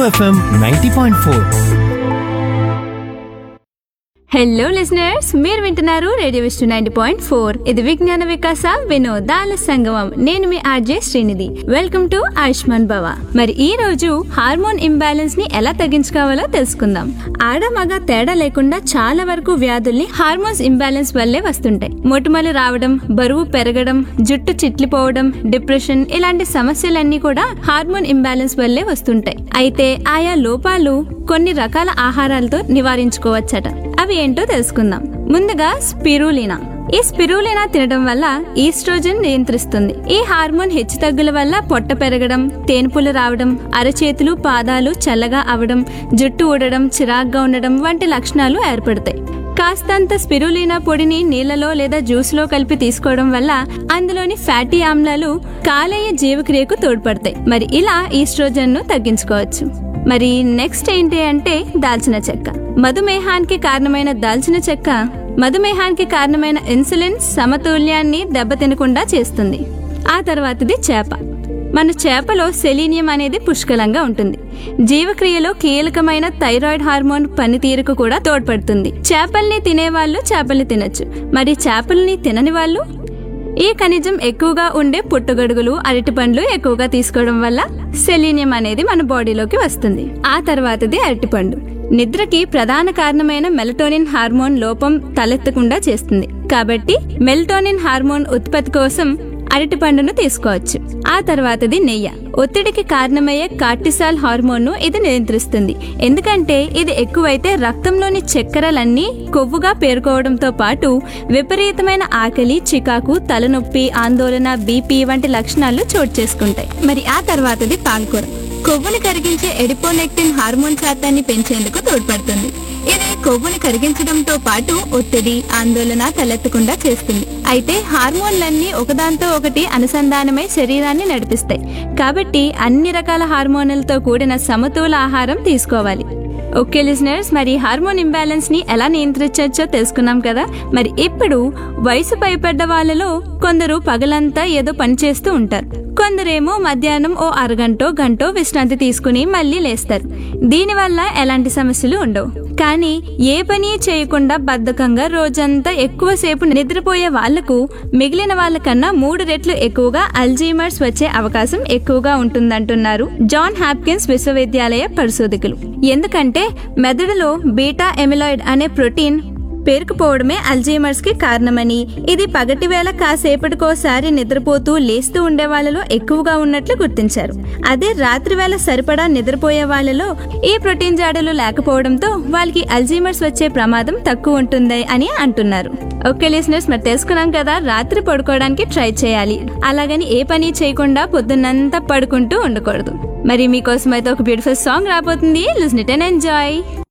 FM ninety point four hello listeners మీరు వింటున్నారు radio Vishnu ninety point four ఇది విజ్ఞాన వికాస వినోదాల సంగమం నేను మీ RJ Srinidhi welcome to Ayushman Bhava మరి ఈ రోజు హార్మోన్ ఇంబ్యాలెన్స్ ని ఎలా తగ్గించుకోవాలో తెలుసుకుందాం ఆడ మగ తేడా లేకుండా చాలా వరకు వ్యాధుల్ని హార్మోన్స్ ఇంబ్యాలెన్స్ వల్లే వస్తుంటాయి మొటిమలు రావడం బరువు పెరగడం జుట్టు చిట్లిపోవడం డిప్రెషన్ ఇలాంటి సమస్యలన్నీ కూడా హార్మోన్ ఇంబ్యాలెన్స్ వల్లే వస్తుంటాయి అయితే ఆయా లోపాలు కొన్ని రకాల ఆహారాలతో నివారించుకోవచ్చట అవి ఏంటో తెలుసుకుందాం ముందుగా స్పిరులినా ఈ స్పిరులినా తినడం వల్ల ఈస్ట్రోజన్ నియంత్రిస్తుంది ఈ హార్మోన్ హెచ్చుతగ్గుల వల్ల పొట్ట పెరగడం తేనుపులు రావడం అరచేతులు పాదాలు చల్లగా అవడం జుట్టు ఊడడం చిరాగ్గా ఉండడం వంటి లక్షణాలు ఏర్పడతాయి కాస్తంత స్పిరులినా పొడిని నీళ్లలో లేదా జ్యూస్లో కలిపి తీసుకోవడం వల్ల అందులోని ఫ్యాటీ ఆమ్లాలు కాలేయ జీవక్రియకు తోడ్పడతాయి మరి ఇలా ఈస్ట్రోజన్ ను తగ్గించుకోవచ్చు మరి నెక్స్ట్ ఏంటి అంటే దాల్చిన చెక్క మధుమేహానికి కారణమైన దాల్చిన చెక్క మధుమేహానికి కారణమైన ఇన్సులిన్ సమతుల్యాన్ని దెబ్బతినకుండా చేస్తుంది ఆ తర్వాతది చేప మన చేపలో సెలీనియం అనేది పుష్కలంగా ఉంటుంది జీవక్రియలో కీలకమైన థైరాయిడ్ హార్మోన్ పనితీరుకు కూడా తోడ్పడుతుంది చేపల్ని తినేవాళ్ళు చేపల్ని తినొచ్చు మరి చేపల్ని తినని వాళ్ళు ఈ ఖనిజం ఎక్కువగా ఉండే పుట్టగొడుగులు అరటి పండ్లు ఎక్కువగా తీసుకోవడం వల్ల సెలీనియం అనేది మన బాడీలోకి వస్తుంది ఆ తర్వాతది అరటిపండు నిద్రకి ప్రధాన కారణమైన మెలటోనిన్ హార్మోన్ లోపం తలెత్తకుండా చేస్తుంది కాబట్టి మెలటోనిన్ హార్మోన్ ఉత్పత్తి కోసం అరటిపండును తీసుకోవచ్చు ఆ తర్వాతది నెయ్యి ఒత్తిడికి కారణమయ్యే కార్టిసాల్ హార్మోన్ ను ఇది నియంత్రిస్తుంది ఎందుకంటే ఇది ఎక్కువైతే రక్తంలోని చక్కెరలన్నీ కొవ్వుగా పేరుకోవడంతో పాటు విపరీతమైన ఆకలి చికాకు తలనొప్పి ఆందోళన బీపీ వంటి లక్షణాలు చోటు చేసుకుంటాయి మరి ఆ తర్వాతది పాల్కూర కొవ్వుని కరిగించే ఎడిపోనెక్టిన్ హార్మోన్ శాతాన్ని పెంచేందుకు తోడ్పడుతుంది ఇది కొవ్వుని కరిగించడంతో పాటు ఒత్తిడి ఆందోళన తలెత్తకుండా చేస్తుంది అయితే హార్మోన్లన్నీ ఒకదాంతో ఒకటి అనుసంధానమై శరీరాన్ని నడిపిస్తాయి కాబట్టి అన్ని రకాల హార్మోన్లతో కూడిన సమతూల ఆహారం తీసుకోవాలి ఓకే లిజనర్స్ మరి హార్మోన్ ఇంబ్యాలెన్స్ ని ఎలా నియంత్రించవచ్చో తెలుసుకున్నాం కదా మరి ఇప్పుడు వయసు పైపడ్డ వాళ్ళలో కొందరు పగలంతా ఏదో పని చేస్తూ ఉంటారు కొందరేమో మధ్యాహ్నం ఓ అరగంటో గంటో విశ్రాంతి తీసుకుని మళ్ళీ లేస్తారు దీనివల్ల ఎలాంటి సమస్యలు ఉండవు కానీ ఏ పని చేయకుండా బద్ధకంగా రోజంతా ఎక్కువసేపు నిద్రపోయే వాళ్లకు మిగిలిన వాళ్ళకన్నా మూడు రెట్లు ఎక్కువగా అల్జీమర్స్ వచ్చే అవకాశం ఎక్కువగా ఉంటుందంటున్నారు జాన్ హాప్కిన్స్ విశ్వవిద్యాలయ పరిశోధకులు ఎందుకంటే మెదడులో బీటా ఎమిలాయిడ్ అనే ప్రోటీన్ పేరుకుపోవడమే అల్జీమర్స్ కి కారణమని ఇది పగటి వేళ కాసేపటికోసారి నిద్రపోతూ లేస్తూ ఉండే వాళ్ళలో ఎక్కువగా ఉన్నట్లు గుర్తించారు అదే రాత్రి వేళ సరిపడా నిద్రపోయే వాళ్ళలో ఈ ప్రోటీన్ జాడలు లేకపోవడంతో వాళ్ళకి అల్జీమర్స్ వచ్చే ప్రమాదం తక్కువ ఉంటుంది అని అంటున్నారు ఓకే లిసనర్స్ మరి తెలుసుకున్నాం కదా రాత్రి పడుకోవడానికి ట్రై చేయాలి అలాగని ఏ పని చేయకుండా పొద్దున్నంతా పడుకుంటూ ఉండకూడదు మరి మీకోసం అయితే ఒక బ్యూటిఫుల్ సాంగ్ రాబోతుంది లిసన్ ఇట్ అండ్ ఎంజాయ్